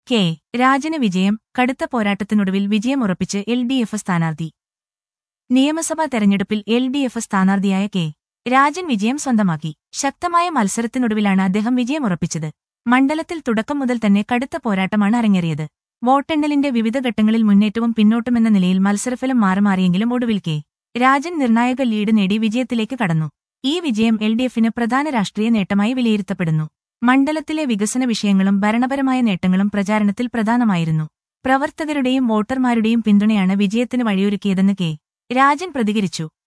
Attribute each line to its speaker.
Speaker 1: K രാജന് വിജയം കടുത്ത പോരാട്ടത്തിനൊടുവിൽ വിജയമുറപ്പിച്ച് എൽ ഡി എഫ് സ്ഥാനാർത്ഥി നിയമസഭാ തെരഞ്ഞെടുപ്പിൽ എൽ ഡി എഫ് സ്ഥാനാർത്ഥിയായ കെ രാജൻ വിജയം സ്വന്തമാക്കി ശക്തമായ മത്സരത്തിനൊടുവിലാണ് അദ്ദേഹം വിജയമുറപ്പിച്ചത് മണ്ഡലത്തിൽ തുടക്കം മുതൽ തന്നെ കടുത്ത പോരാട്ടമാണ് അരങ്ങേറിയത് വോട്ടെണ്ണലിന്റെ വിവിധ ഘട്ടങ്ങളിൽ മുന്നേറ്റവും പിന്നോട്ടുമെന്ന നിലയിൽ മത്സരഫലം മാറിമാറിയെങ്കിലും ഒടുവിൽ കെ രാജൻ നിർണായക ലീഡ് നേടി വിജയത്തിലേക്ക് കടന്നു ഈ വിജയം എൽ ഡി എഫിന് പ്രധാന രാഷ്ട്രീയ നേട്ടമായി വിലയിരുത്തപ്പെടുന്നു മണ്ഡലത്തിലെ വികസന വിഷയങ്ങളും ഭരണപരമായ നേട്ടങ്ങളും പ്രചാരണത്തിൽ പ്രധാനമായിരുന്നു പ്രവർത്തകരുടെയും വോട്ടർമാരുടെയും പിന്തുണയാണ് വിജയത്തിന് വഴിയൊരുക്കിയതെന്ന് കെ രാജൻ പ്രതികരിച്ചു